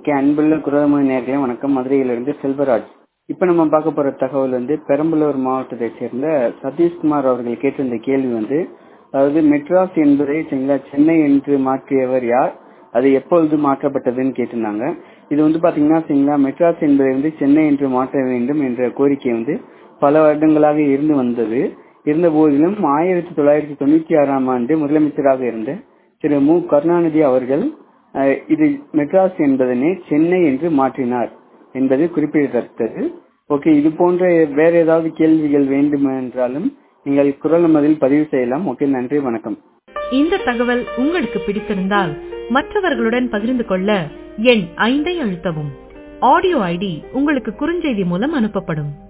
okay அன்புள்ள குரல்மொழி நேர்களே வணக்கம் மதுரையிலிருந்து செல்வராஜ் இப்போ நம்ம பார்க்க போற தகவல் வந்து பெரம்பலூர் மாவட்டத்தை சேர்ந்த சதீஷ்குமார் அவர்கள் கேட்டிருந்த கேள்வி வந்து அதாவது மெட்ராஸ் என்பதை சரிங்களா சென்னை என்று மாற்றியவர் யார் அது எப்பொழுது மாற்றப்பட்டதுன்னு கேட்டிருந்தாங்க இது வந்து பாத்தீங்கன்னா சரிங்களா மெட்ராஸ் என்பதை வந்து சென்னை என்று மாற்ற வேண்டும் என்ற கோரிக்கை வந்து பல வருடங்களாக இருந்து வந்தது இருந்த போதிலும் ஆயிரத்தி தொள்ளாயிரத்தி தொண்ணூத்தி ஆறாம் ஆண்டு முதலமைச்சராக இருந்த திரு மு கருணாநிதி அவர்கள் அஹ், இது மெட்ராஸ் என்பதனை சென்னை என்று மாற்றினார் என்பது குறிப்பிடத்தக்கது ஓகே இது போன்ற வேற ஏதாவது கேள்விகள் வேண்டுமென்றாலும் நீங்கள் குரல் மதில் பதிவு செய்யலாம் ஓகே நன்றி வணக்கம் இந்த தகவல் உங்களுக்கு பிடித்திருந்தால் மற்றவர்களுடன் பகிர்ந்து கொள்ள எண் ஐந்தை அழுத்தவும் ஆடியோ ஐடி உங்களுக்கு குறுஞ்செய்தி மூலம் அனுப்பப்படும்